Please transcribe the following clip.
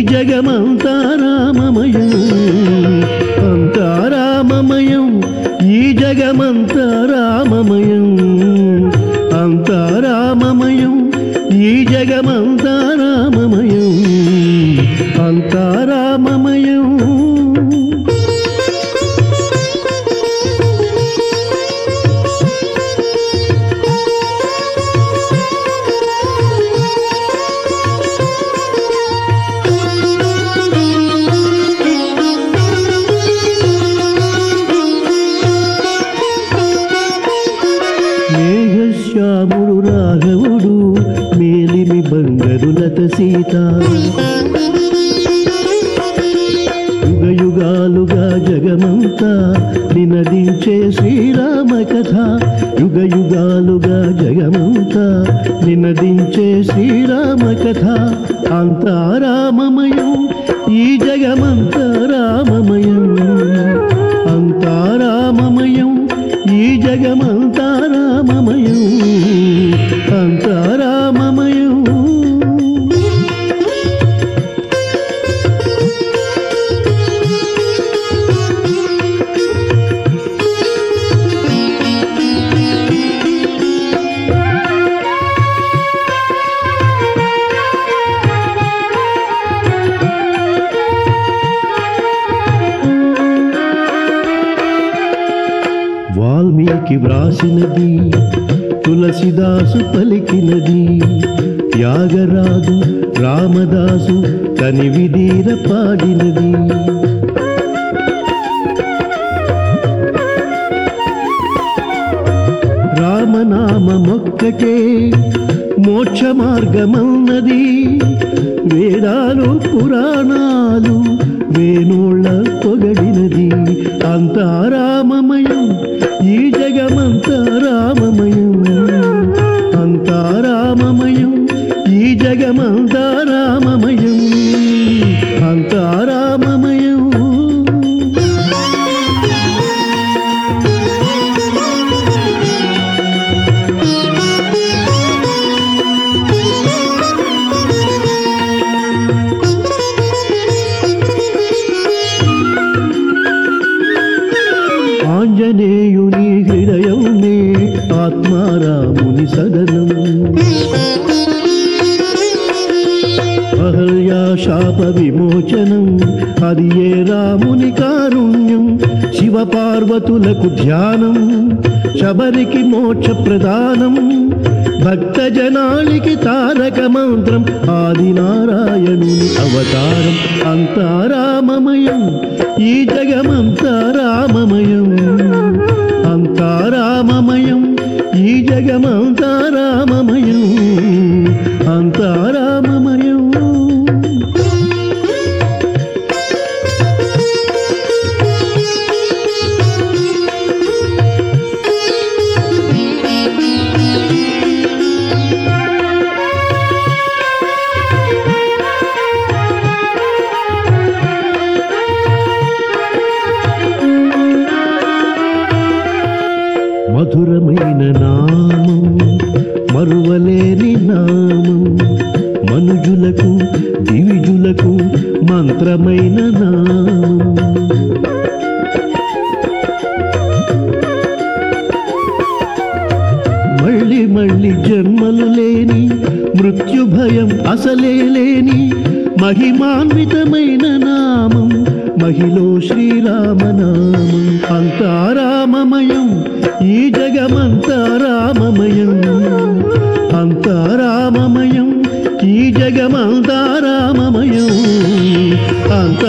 జగమంతా రామమయం అంతా రామమయం ఈ జగమంతా రామమయం అంతా రామమయం ఈ జగమంతా రామమయం అంతా రామమయం మేఘశ్యాముడు రాఘవుడు మేలిమి బంగరులత సీత యుగ యుగాలుగా జగమంతా నినదించే శ్రీరామ కథ యుగ యుగాలుగా జగమంతా నినదించే శ్రీరామ కథ అంతా రామమయం ఈ జగమంతా రామమయం అంతా రామమయం ఈ జగమంతా రామమయం అంతా రామమయం వాల్మీకి వ్రాసినది తులసిదాసు పలికినది త్యాగరాజు రామదాసు కనివిదీర పాడినది రామనామమొక్కటే మోక్ష మార్గమన్నది వేదాలు పురాణాలు వేణోళ్ళ పొగడినది అంతా రామమయం ఈ జగమంతా రామమయం అంతా రామమయం ఈ జగమంతా రామమయం అంతా రామమయం ఆంజనేయుని హృదయంనే ఆత్మారాముని సదనం అహల్యా శాప విమోచనం అది ఏ రాముని కారుణ్యం శివ పార్వతులకు ధ్యానం శబరికి మోక్ష ప్రదానం భక్త జనాళికి తారక మంత్రం ఆది నారాయణుని అవతారం అంతా రామమయం ఈ జగమంతా రామమయం అంతా రామమయం ఈ జగమంతా రామమయం అంతా రామమయం మధురమైన నామం మరువలేని నామం మనుజులకు దివిజులకు మంత్రమైన నామం మళ్ళీ మళ్ళీ జన్మలు లేని మృత్యు భయం అసలే లేని మహిమాన్వితమైన నామం మహిలో శ్రీరామనామం అంతా రామమయం ఈ జగమంతా రామమయం అంతా రామమయం ఈ జగమంతా రామమయం అంతా